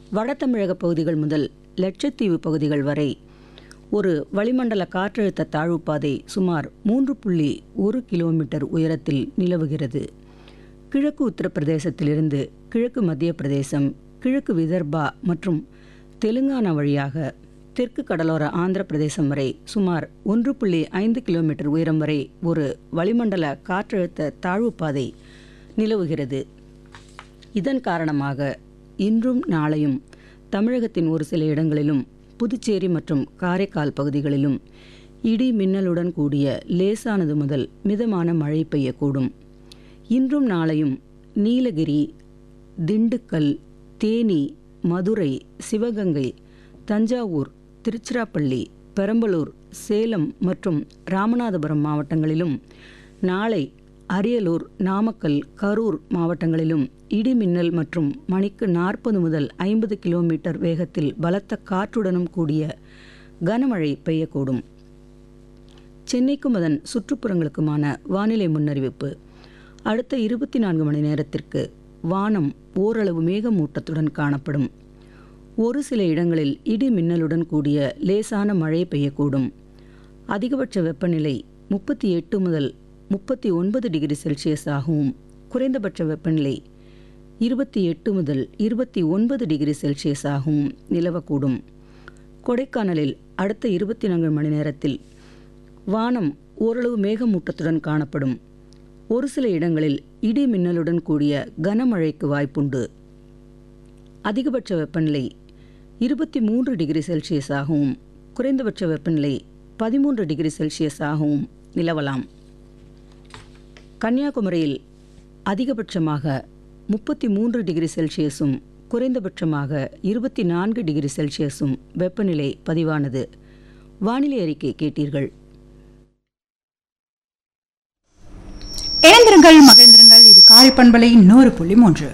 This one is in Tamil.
வட தமிழக பகுதிகள் முதல் லட்சத்தீவு பகுதிகள் வரை ஒரு வளிமண்டல காற்றழுத்த தாழ்வுப்பாதை சுமார் மூன்று புள்ளி ஒரு கிலோமீட்டர் உயரத்தில் நிலவுகிறது கிழக்கு உத்தரப்பிரதேசத்திலிருந்து கிழக்கு மத்திய பிரதேசம் கிழக்கு விதர்பா மற்றும் தெலுங்கானா வழியாக தெற்கு கடலோர ஆந்திர பிரதேசம் வரை சுமார் ஒன்று புள்ளி ஐந்து கிலோமீட்டர் உயரம் வரை ஒரு வளிமண்டல காற்றழுத்த தாழ்வுப்பாதை நிலவுகிறது இதன் காரணமாக இன்றும் நாளையும் தமிழகத்தின் ஒரு சில இடங்களிலும் புதுச்சேரி மற்றும் காரைக்கால் பகுதிகளிலும் இடி மின்னலுடன் கூடிய லேசானது முதல் மிதமான மழை பெய்யக்கூடும் இன்றும் நாளையும் நீலகிரி திண்டுக்கல் தேனி மதுரை சிவகங்கை தஞ்சாவூர் திருச்சிராப்பள்ளி பெரம்பலூர் சேலம் மற்றும் ராமநாதபுரம் மாவட்டங்களிலும் நாளை அரியலூர் நாமக்கல் கரூர் மாவட்டங்களிலும் இடி மின்னல் மற்றும் மணிக்கு நாற்பது முதல் ஐம்பது கிலோமீட்டர் வேகத்தில் பலத்த காற்றுடனும் கூடிய கனமழை பெய்யக்கூடும் சென்னைக்கும் அதன் சுற்றுப்புறங்களுக்குமான வானிலை முன்னறிவிப்பு அடுத்த இருபத்தி நான்கு மணி நேரத்திற்கு வானம் ஓரளவு மேகமூட்டத்துடன் காணப்படும் ஒரு சில இடங்களில் இடி மின்னலுடன் கூடிய லேசான மழை பெய்யக்கூடும் அதிகபட்ச வெப்பநிலை முப்பத்தி எட்டு முதல் முப்பத்தி ஒன்பது டிகிரி செல்சியஸ் ஆகவும் குறைந்தபட்ச வெப்பநிலை இருபத்தி எட்டு முதல் இருபத்தி ஒன்பது டிகிரி செல்சியஸ் ஆகவும் நிலவக்கூடும் கொடைக்கானலில் அடுத்த இருபத்தி நான்கு மணி நேரத்தில் வானம் ஓரளவு மேகமூட்டத்துடன் காணப்படும் ஒரு சில இடங்களில் இடி மின்னலுடன் கூடிய கனமழைக்கு வாய்ப்புண்டு அதிகபட்ச வெப்பநிலை இருபத்தி மூன்று டிகிரி செல்சியஸ் ஆகவும் குறைந்தபட்ச வெப்பநிலை பதிமூன்று டிகிரி செல்சியஸ் ஆகவும் நிலவலாம் கன்னியாகுமரியில் அதிகபட்சமாக முப்பத்தி மூன்று டிகிரி செல்சியஸும் குறைந்தபட்சமாக இருபத்தி நான்கு டிகிரி செல்சியஸும் வெப்பநிலை பதிவானது வானிலை அறிக்கை கேட்டீர்கள் இணைந்திருங்கள் மகிழ்ந்திருங்கள் இது காரை பண்பலை நூறு புள்ளி மூன்று